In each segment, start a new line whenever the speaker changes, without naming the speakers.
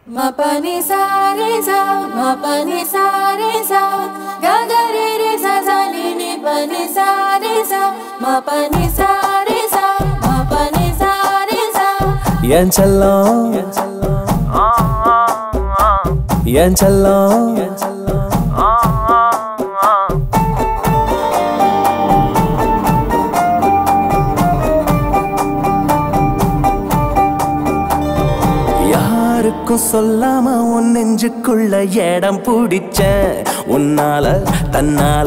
Ma pa ni sa re sa, ma pa ni sa re sa, ga ga re re sa sa ni ni pa ni sa re sa, ma pa ni sa re sa, ma pa ni sa re sa.
என் செல்லம் என் செல்லம் யாருக்கும் சொல்லாம உன் நெஞ்சுக்குள்ள இடம் பிடிச்ச உன்னால தன்னால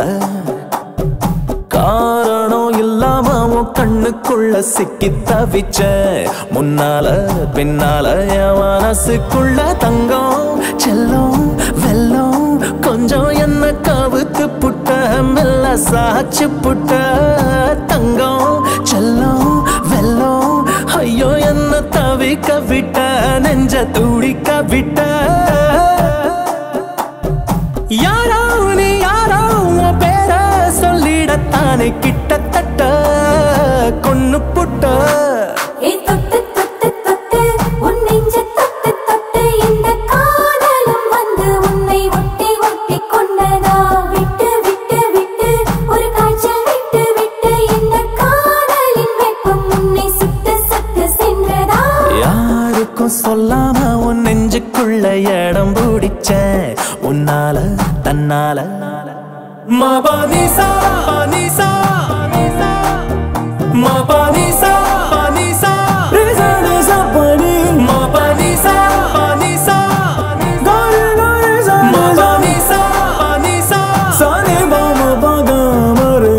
காரணம் இல்லாம உன் கண்ணுக்குள்ள சிக்கி தவிச்ச முன்னால பின்னால என் மனசுக்குள்ள தங்கம் செல்லம் வெல்லம் கொஞ்சம் என்ன கவுத்து புட்ட மெல்ல சாச்சு புட்ட தங்கம் செல்லம் வெல்லம் ஐயோ என்ன தவிக்க விட்ட நெஞ்ச துடிக்க விட்ட யாரோ நீ யாரோ உன் பேர சொல்லிடத்தானே கிட்டத்தட்ட கொன்னு புட்ட
ஏ தொட்டு தொட்டு தொட்டு உன் நெஞ்ச தொட்டு தொட்டு இந்த காதலும் வந்து உன்னை ஒட்டி ஒட்டி கொண்டதா விட்டு விட்டு விட்டு ஒரு காய்ச்சல் விட்டு விட்டு இந்த காதலின் வெப்பம் உன்னை சுட்டு சுட்டு சென்றதா
யாருக்கும் சொல்லாம உன் நெஞ்சுக்குள்ள இடம் பிடிச்ச உன்னால தன்னால மபனிசா பனிசா மபனிசா பனிசா ரிசா ரிசா பனி மபனிசா பனிசா காரி காரி சா மபனிசா பனிசா சானி பாம பகமரே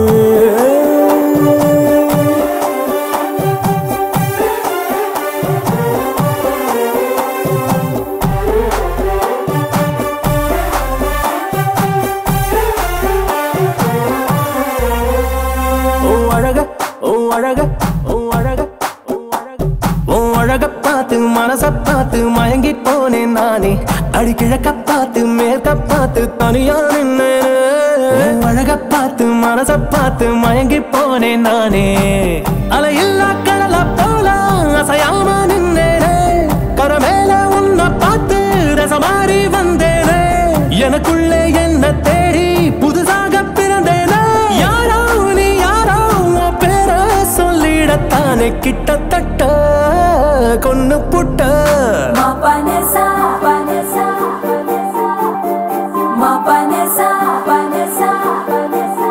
ஓ அழக ஓ அழக ஓ அழக ஓ அழக ஓ அழக பார்த்து மனச பார்த்து மயங்கி போனேன் நானே அடிக்கிழக்க பார்த்து மேற்க பார்த்து தனியா நின்னேன் அழக பார்த்து மனச பார்த்து மயங்கி போனேன் நானே அலையில்லா கடல போல அசையாம நின்னேனே கரமேல உன்னை பார்த்து ரசமாறி வந்தேனே எனக்குள்ளே என்ன தேடி புதுசாக பிறந்தேனே யாரோ நீ யாரோ உன் பேர சொல்லிடத்தானே கிட்டத்தட்ட கொன்னு புட்ட
Ma panesa, panesa, panesa. Ma panesa, panesa, panesa.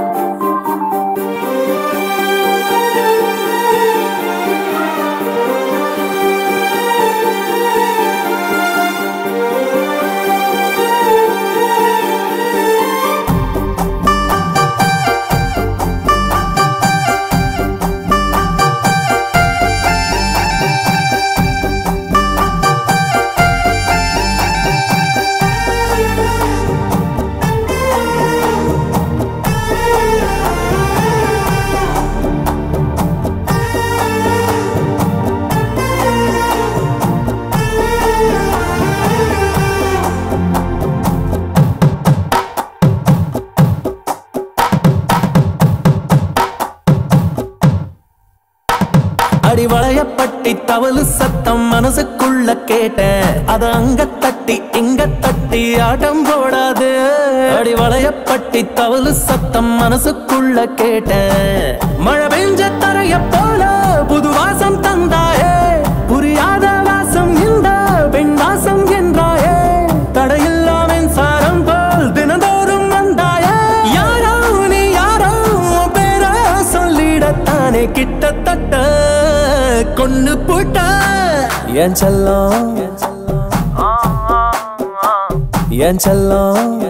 அடி வளையப்பட்டி தவளு சத்தம் மனசுக்குள்ள கேட்டேன் அத அங்க தட்டி இங்க தட்டி ஆட்டம் போடாது அடி வளையப்பட்டி தவளு சத்தம் மனசுக்குள்ள கேட்டேன் மழை பெஞ்ச தரைய போல புது வாசம் தந்தாயே புரியாத வாசம் இந்த பெண் வாசம் என்றாயே தடையில்லா மின்சாரம் போல் தினந்தோறும் வந்தாயே யாரோ நீ யாரோ உன் பேர சொல்லிடத்தானே கிட்டத்தட்ட கொன்னு போட்ட என் செல்லம் என் செல்லம்